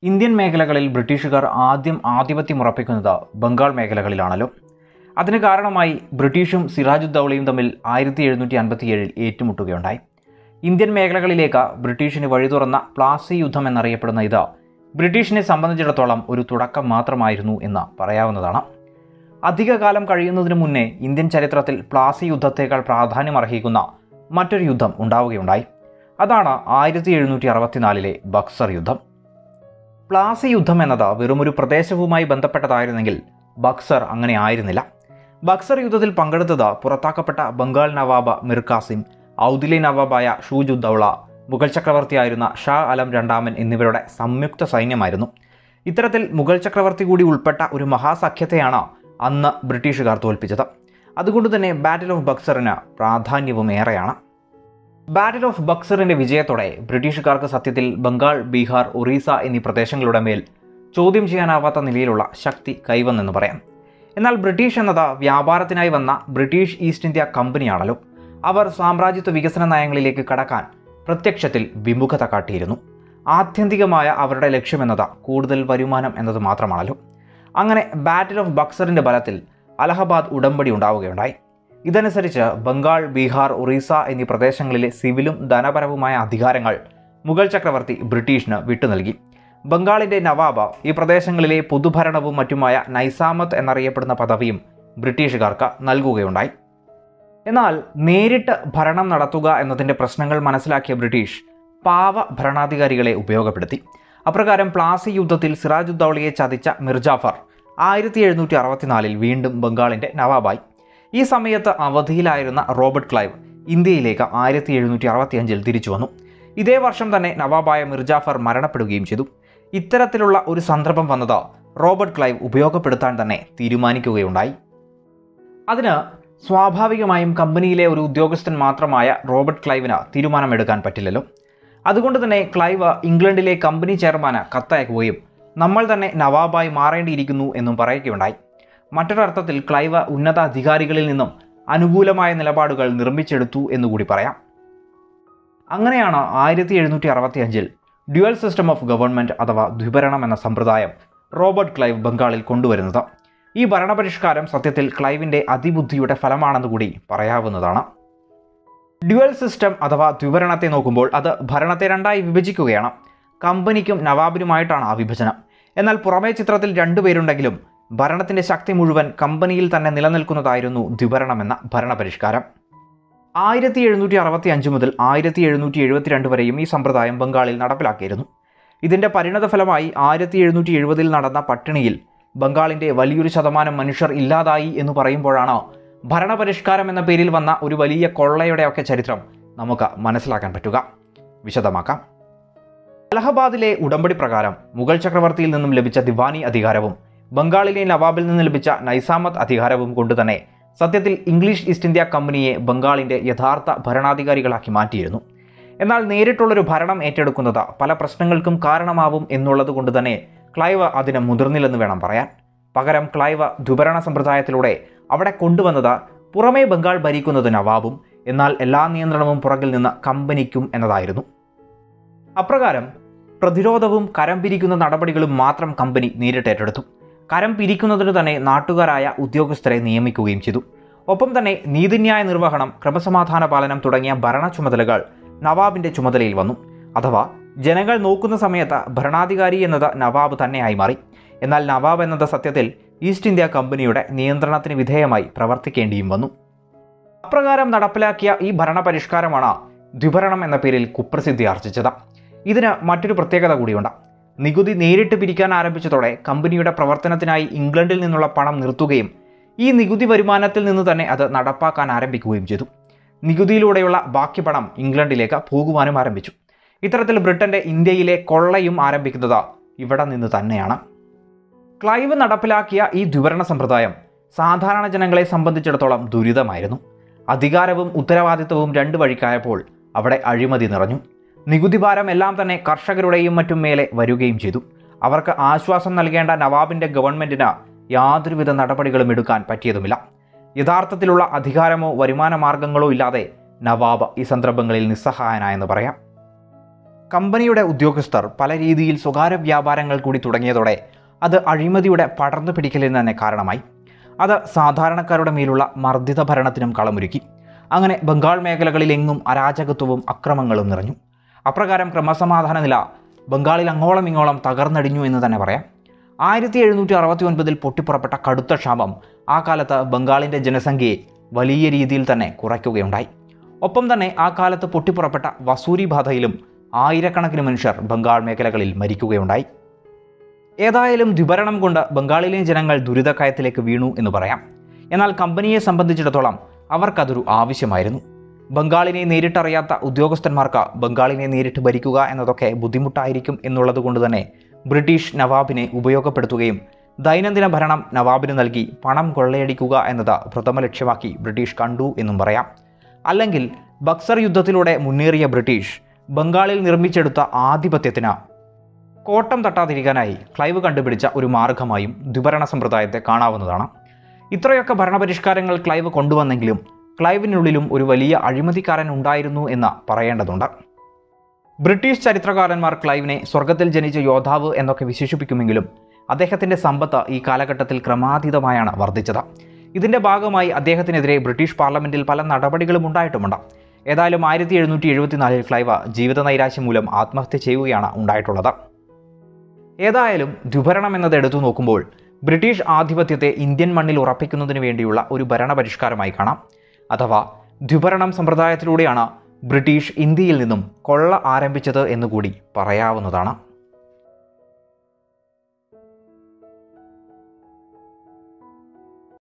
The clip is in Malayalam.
ഇന്ത്യൻ മേഖലകളിൽ ബ്രിട്ടീഷുകാർ ആദ്യം ആധിപത്യം ഉറപ്പിക്കുന്നത് ബംഗാൾ മേഖലകളിലാണല്ലോ അതിന് കാരണമായി ബ്രിട്ടീഷും സിറാജുദ്ദൗളയും തമ്മിൽ ആയിരത്തി എഴുന്നൂറ്റി അൻപത്തിയേഴിൽ ഏറ്റുമുട്ടുകയുണ്ടായി ഇന്ത്യൻ മേഖലകളിലേക്ക് ബ്രിട്ടീഷിന് വഴി തുറന്ന പ്ലാസി യുദ്ധം എന്നറിയപ്പെടുന്ന ഇത് ബ്രിട്ടീഷിനെ സംബന്ധിച്ചിടത്തോളം ഒരു തുടക്കം മാത്രമായിരുന്നു എന്ന് പറയാവുന്നതാണ് അധികകാലം കഴിയുന്നതിന് മുന്നേ ഇന്ത്യൻ ചരിത്രത്തിൽ പ്ലാസി യുദ്ധത്തേക്കാൾ പ്രാധാന്യമർഹിക്കുന്ന മറ്റൊരു യുദ്ധം ഉണ്ടാവുകയുണ്ടായി അതാണ് ആയിരത്തി എഴുന്നൂറ്റി അറുപത്തിനാലിലെ ബക്സർ യുദ്ധം പ്ലാസി യുദ്ധം എന്നത് വെറുമൊരു പ്രദേശവുമായി ബന്ധപ്പെട്ടതായിരുന്നെങ്കിൽ ബക്സർ അങ്ങനെ ആയിരുന്നില്ല ബക്സർ യുദ്ധത്തിൽ പങ്കെടുത്തത് പുറത്താക്കപ്പെട്ട ബംഗാൾ നവാബ് മിർ കാസിം ഔദിലെ നവാബായ ഷൂജുദ്ദൗള മുഗൾ ചക്രവർത്തിയായിരുന്ന ഷാ അലം രണ്ടാമൻ എന്നിവരുടെ സംയുക്ത സൈന്യമായിരുന്നു ഇത്തരത്തിൽ മുഗൾ ചക്രവർത്തി കൂടി ഉൾപ്പെട്ട ഒരു മഹാസഖ്യത്തെയാണ് അന്ന് ബ്രിട്ടീഷുകാർ തോൽപ്പിച്ചത് അതുകൊണ്ട് തന്നെ ബാറ്റിൽ ഓഫ് ബക്സറിന് പ്രാധാന്യവും ഏറെയാണ് ബാറ്റിൽ ഓഫ് ബക്സറിന്റെ വിജയത്തോടെ ബ്രിട്ടീഷുകാർക്ക് സത്യത്തിൽ ബംഗാൾ ബീഹാർ ഒറീസ എന്നീ പ്രദേശങ്ങളുടെ മേൽ ചോദ്യം ചെയ്യാനാവാത്ത നിലയിലുള്ള ശക്തി കൈവന്നെന്ന് പറയാം എന്നാൽ ബ്രിട്ടീഷ് എന്നത് വ്യാപാരത്തിനായി വന്ന ബ്രിട്ടീഷ് ഈസ്റ്റ് ഇന്ത്യ കമ്പനിയാണല്ലോ അവർ സാമ്രാജ്യത്വ വികസന നയങ്ങളിലേക്ക് കടക്കാൻ പ്രത്യക്ഷത്തിൽ വിമുഖത കാട്ടിയിരുന്നു ആത്യന്തികമായ അവരുടെ ലക്ഷ്യമെന്നത് കൂടുതൽ വരുമാനം എന്നത് മാത്രമാണല്ലോ അങ്ങനെ ബാറ്റിൽ ഓഫ് ബക്സറിന്റെ ബലത്തിൽ അലഹബാദ് ഉടമ്പടി ഉണ്ടാവുകയുണ്ടായി ഇതനുസരിച്ച് ബംഗാൾ ബീഹാർ ഒറീസ എന്നീ പ്രദേശങ്ങളിലെ സിവിലും ധനപരവുമായ അധികാരങ്ങൾ മുഗൾ ചക്രവർത്തി ബ്രിട്ടീഷിന് വിട്ടു നൽകി ബംഗാളിന്റെ നവാബ് ഈ പ്രദേശങ്ങളിലെ പൊതുഭരണവും മറ്റുമായ നൈസാമത്ത് എന്നറിയപ്പെടുന്ന പദവിയും ബ്രിട്ടീഷുകാർക്ക് നൽകുകയുണ്ടായി എന്നാൽ നേരിട്ട് ഭരണം നടത്തുക എന്നതിൻ്റെ പ്രശ്നങ്ങൾ മനസ്സിലാക്കിയ ബ്രിട്ടീഷ് പാവ ഭരണാധികാരികളെ ഉപയോഗപ്പെടുത്തി അപ്രകാരം പ്ലാസി യുദ്ധത്തിൽ സിറാജുദ്ദൗളയെ ചതിച്ച മിർജാഫർ ആയിരത്തി എഴുന്നൂറ്റി അറുപത്തിനാലിൽ വീണ്ടും ബംഗാളിൻ്റെ നവാബായി ഈ സമയത്ത് അവധിയിലായിരുന്ന റോബർട്ട് ക്ലൈവ് ഇന്ത്യയിലേക്ക് ആയിരത്തി എഴുന്നൂറ്റി അറുപത്തിയഞ്ചിൽ തിരിച്ചു വന്നു ഇതേ വർഷം തന്നെ നവാബായ മിർജാഫർ മരണപ്പെടുകയും ചെയ്തു ഇത്തരത്തിലുള്ള ഒരു സന്ദർഭം വന്നത് റോബർട്ട് ക്ലൈവ് ഉപയോഗപ്പെടുത്താൻ തന്നെ തീരുമാനിക്കുകയുണ്ടായി അതിന് സ്വാഭാവികമായും കമ്പനിയിലെ ഒരു ഉദ്യോഗസ്ഥൻ മാത്രമായ റോബർട്ട് ക്ലൈവിന് തീരുമാനമെടുക്കാൻ പറ്റില്ലല്ലോ അതുകൊണ്ട് തന്നെ ക്ലൈവ് ഇംഗ്ലണ്ടിലെ കമ്പനി ചെയർമാന് കത്തയക്കുകയും നമ്മൾ തന്നെ നവാബായി മാറേണ്ടിയിരിക്കുന്നു എന്നും പറയുകയുണ്ടായി മറ്റൊരർത്ഥത്തിൽ ക്ലൈവ് ഉന്നത അധികാരികളിൽ നിന്നും അനുകൂലമായ നിലപാടുകൾ നിർമ്മിച്ചെടുത്തു എന്നുകൂടി പറയാം അങ്ങനെയാണ് ആയിരത്തി എഴുന്നൂറ്റി അറുപത്തി അഞ്ചിൽ ഡ്യുവൽ സിസ്റ്റം ഓഫ് ഗവൺമെൻറ് അഥവാ ദ്വിഭരണം എന്ന സമ്പ്രദായം റോബർട്ട് ക്ലൈവ് ബംഗാളിൽ കൊണ്ടുവരുന്നത് ഈ ഭരണപരിഷ്കാരം സത്യത്തിൽ ക്ലൈവിൻ്റെ അതിബുദ്ധിയുടെ ഫലമാണെന്ന് കൂടി പറയാവുന്നതാണ് ഡ്യുവൽ സിസ്റ്റം അഥവാ ദ്വിഭരണത്തെ നോക്കുമ്പോൾ അത് ഭരണത്തെ രണ്ടായി വിഭജിക്കുകയാണ് കമ്പനിക്കും നവാബിനുമായിട്ടാണ് ആ വിഭജനം എന്നാൽ പുറമേ ചിത്രത്തിൽ രണ്ടുപേരുണ്ടെങ്കിലും ഭരണത്തിൻ്റെ ശക്തി മുഴുവൻ കമ്പനിയിൽ തന്നെ നിലനിൽക്കുന്നതായിരുന്നു ദ്വിഭരണം എന്ന ഭരണപരിഷ്കാരം ആയിരത്തി എഴുന്നൂറ്റി അറുപത്തി അഞ്ച് മുതൽ ആയിരത്തി എഴുന്നൂറ്റി എഴുപത്തിരണ്ട് വരെയും ഈ സമ്പ്രദായം ബംഗാളിൽ നടപ്പിലാക്കിയിരുന്നു ഇതിൻ്റെ പരിണതഫലമായി ആയിരത്തി എഴുന്നൂറ്റി എഴുപതിൽ നടന്ന പട്ടിണിയിൽ ബംഗാളിൻ്റെ വലിയൊരു ശതമാനം മനുഷ്യർ ഇല്ലാതായി എന്ന് പറയുമ്പോഴാണ് ഭരണപരിഷ്കാരം എന്ന പേരിൽ വന്ന ഒരു വലിയ കൊള്ളയുടെയൊക്കെ ചരിത്രം നമുക്ക് മനസ്സിലാക്കാൻ പറ്റുക വിശദമാക്കാം അലഹബാദിലെ ഉടമ്പടി പ്രകാരം മുഗൾ ചക്രവർത്തിയിൽ നിന്നും ലഭിച്ച ദിവാനി അധികാരവും ബംഗാളിലെ നവാബിൽ നിന്ന് ലഭിച്ച നൈസാമത്ത് അധികാരവും കൊണ്ടുതന്നെ സത്യത്തിൽ ഇംഗ്ലീഷ് ഈസ്റ്റ് ഇന്ത്യ കമ്പനിയെ ബംഗാളിൻ്റെ യഥാർത്ഥ ഭരണാധികാരികളാക്കി മാറ്റിയിരുന്നു എന്നാൽ നേരിട്ടുള്ളൊരു ഭരണം ഏറ്റെടുക്കുന്നത് പല പ്രശ്നങ്ങൾക്കും കാരണമാവും എന്നുള്ളത് കൊണ്ട് തന്നെ ക്ലൈവ് അതിന് മുതിർന്നില്ലെന്ന് വേണം പറയാൻ പകരം ക്ലൈവ് ദ്വിഭരണ സമ്പ്രദായത്തിലൂടെ അവിടെ കൊണ്ടുവന്നത് പുറമേ ബംഗാൾ ഭരിക്കുന്നത് നവാബും എന്നാൽ എല്ലാ നിയന്ത്രണവും പുറകിൽ നിന്ന് കമ്പനിക്കും എന്നതായിരുന്നു അപ്രകാരം പ്രതിരോധവും കരം പിരിക്കുന്ന നടപടികളും മാത്രം കമ്പനി നേരിട്ട് ഏറ്റെടുത്തു കരം പിരിക്കുന്നതിന് തന്നെ നാട്ടുകാരായ ഉദ്യോഗസ്ഥരെ നിയമിക്കുകയും ചെയ്തു ഒപ്പം തന്നെ നീതിന്യായ നിർവഹണം ക്രമസമാധാന പാലനം തുടങ്ങിയ ഭരണ ചുമതലകൾ നവാബിൻ്റെ ചുമതലയിൽ വന്നു അഥവാ ജനങ്ങൾ നോക്കുന്ന സമയത്ത് ഭരണാധികാരി എന്നത് നവാബ് തന്നെയായി മാറി എന്നാൽ നവാബ് എന്നത് സത്യത്തിൽ ഈസ്റ്റ് ഇന്ത്യ കമ്പനിയുടെ നിയന്ത്രണത്തിന് വിധേയമായി പ്രവർത്തിക്കേണ്ടിയും വന്നു അപ്രകാരം നടപ്പിലാക്കിയ ഈ ഭരണപരിഷ്കാരമാണ് ദ്വിഭരണം എന്ന പേരിൽ കുപ്രസിദ്ധി ആർജിച്ചത് ഇതിന് മറ്റൊരു പ്രത്യേകത കൂടിയുണ്ട് നികുതി നേരിട്ട് പിരിക്കാൻ ആരംഭിച്ചതോടെ കമ്പനിയുടെ പ്രവർത്തനത്തിനായി ഇംഗ്ലണ്ടിൽ നിന്നുള്ള പണം നിർത്തുകയും ഈ നികുതി വരുമാനത്തിൽ നിന്ന് തന്നെ അത് നടപ്പാക്കാൻ ആരംഭിക്കുകയും ചെയ്തു നികുതിയിലൂടെയുള്ള ബാക്കി പണം ഇംഗ്ലണ്ടിലേക്ക് പോകുവാനും ആരംഭിച്ചു ഇത്തരത്തിൽ ബ്രിട്ടന്റെ ഇന്ത്യയിലെ കൊള്ളയും ആരംഭിക്കുന്നത് ഇവിടെ നിന്ന് തന്നെയാണ് ക്ലൈവ് നടപ്പിലാക്കിയ ഈ ദ്വിവരണ സമ്പ്രദായം സാധാരണ ജനങ്ങളെ സംബന്ധിച്ചിടത്തോളം ദുരിതമായിരുന്നു അധികാരവും ഉത്തരവാദിത്വവും രണ്ട് വഴിക്കായപ്പോൾ അവിടെ അഴിമതി നിറഞ്ഞു നികുതി ഭാരം എല്ലാം തന്നെ കർഷകരുടെയും മറ്റും മേലെ വരികയും ചെയ്തു അവർക്ക് ആശ്വാസം നൽകേണ്ട നവാബിൻ്റെ ഗവൺമെൻറ്റിന് യാതൊരുവിധ നടപടികളും എടുക്കാൻ പറ്റിയതുമില്ല യഥാർത്ഥത്തിലുള്ള അധികാരമോ വരുമാന മാർഗങ്ങളോ ഇല്ലാതെ നവാബ് ഈ സന്ദർഭങ്ങളിൽ നിസ്സഹായനായെന്ന് പറയാം കമ്പനിയുടെ ഉദ്യോഗസ്ഥർ പല രീതിയിൽ സ്വകാര്യ വ്യാപാരങ്ങൾ കൂടി തുടങ്ങിയതോടെ അത് അഴിമതിയുടെ പടർന്നു പിടിക്കലിന് തന്നെ കാരണമായി അത് സാധാരണക്കാരുടെ മേലുള്ള മർദ്ദിത ഭരണത്തിനും കളമൊരുക്കി അങ്ങനെ ബംഗാൾ മേഖലകളിലെങ്ങും അരാജകത്വവും അക്രമങ്ങളും നിറഞ്ഞു അപ്രകാരം ക്രമസമാധാന നില ബംഗാളിൽ അങ്ങോളം ഇങ്ങോളം തകർന്നടിഞ്ഞു എന്ന് തന്നെ പറയാം ആയിരത്തി എഴുന്നൂറ്റി അറുപത്തി ഒൻപതിൽ പൊട്ടിപ്പുറപ്പെട്ട കടുത്ത ക്ഷാമം ആ കാലത്ത് ബംഗാളിൻ്റെ ജനസംഖ്യയെ വലിയ രീതിയിൽ തന്നെ കുറയ്ക്കുകയുണ്ടായി ഒപ്പം തന്നെ ആ കാലത്ത് പൊട്ടിപ്പുറപ്പെട്ട വസൂരി ബാധയിലും ആയിരക്കണക്കിന് മനുഷ്യർ ബംഗാൾ മേഖലകളിൽ മരിക്കുകയുണ്ടായി ഏതായാലും ദ്വിഭരണം കൊണ്ട് ബംഗാളിലെ ജനങ്ങൾ ദുരിതക്കയത്തിലേക്ക് വീണു എന്ന് പറയാം എന്നാൽ കമ്പനിയെ സംബന്ധിച്ചിടത്തോളം അവർക്കതൊരു ആവശ്യമായിരുന്നു ബംഗാളിനെ നേരിട്ടറിയാത്ത ഉദ്യോഗസ്ഥന്മാർക്ക് ബംഗാളിനെ നേരിട്ട് ഭരിക്കുക എന്നതൊക്കെ ബുദ്ധിമുട്ടായിരിക്കും എന്നുള്ളത് കൊണ്ട് തന്നെ ബ്രിട്ടീഷ് നവാബിനെ ഉപയോഗപ്പെടുത്തുകയും ദൈനംദിന ഭരണം നവാബിന് നൽകി പണം കൊള്ളയടിക്കുക എന്നത് പ്രഥമ ലക്ഷ്യമാക്കി ബ്രിട്ടീഷ് കണ്ടു എന്നും പറയാം അല്ലെങ്കിൽ ബക്സർ യുദ്ധത്തിലൂടെ മുന്നേറിയ ബ്രിട്ടീഷ് ബംഗാളിൽ നിർമ്മിച്ചെടുത്ത ആധിപത്യത്തിന് കോട്ടം തട്ടാതിരിക്കാനായി ക്ലൈവ് കണ്ടുപിടിച്ച ഒരു മാർഗമായും ദ്വിഭരണ സമ്പ്രദായത്തെ കാണാവുന്നതാണ് ഇത്രയൊക്കെ ഭരണപരിഷ്കാരങ്ങൾ ക്ലൈവ് കൊണ്ടുവന്നെങ്കിലും ക്ലൈവിനുള്ളിലും ഒരു വലിയ അഴിമതിക്കാരൻ ഉണ്ടായിരുന്നു എന്ന് പറയേണ്ടതുണ്ട് ബ്രിട്ടീഷ് ചരിത്രകാരന്മാർ ക്ലൈവിനെ സ്വർഗത്തിൽ ജനിച്ച യോദ്ധാവ് എന്നൊക്കെ വിശേഷിപ്പിക്കുമെങ്കിലും അദ്ദേഹത്തിൻ്റെ സമ്പത്ത് ഈ കാലഘട്ടത്തിൽ ക്രമാതീതമായാണ് വർദ്ധിച്ചത് ഇതിൻ്റെ ഭാഗമായി അദ്ദേഹത്തിനെതിരെ ബ്രിട്ടീഷ് പാർലമെൻറ്റിൽ പല നടപടികളും ഉണ്ടായിട്ടുമുണ്ട് ഏതായാലും ആയിരത്തി എഴുന്നൂറ്റി എഴുപത്തിനാലിൽ ക്ലൈവ ജീവിത നൈരാശ്യം മൂലം ആത്മഹത്യ ചെയ്യുകയാണ് ഉണ്ടായിട്ടുള്ളത് ഏതായാലും ദ്വിഭരണം എന്നത് എടുത്തു നോക്കുമ്പോൾ ബ്രിട്ടീഷ് ആധിപത്യത്തെ ഇന്ത്യൻ മണ്ണിൽ ഉറപ്പിക്കുന്നതിന് വേണ്ടിയുള്ള ഒരു ഭരണപരിഷ്കാരമായി കാണാം അഥവാ ദ്വിഭരണം സമ്പ്രദായത്തിലൂടെയാണ് ബ്രിട്ടീഷ് ഇന്ത്യയിൽ നിന്നും കൊള്ള ആരംഭിച്ചത് എന്നുകൂടി പറയാവുന്നതാണ്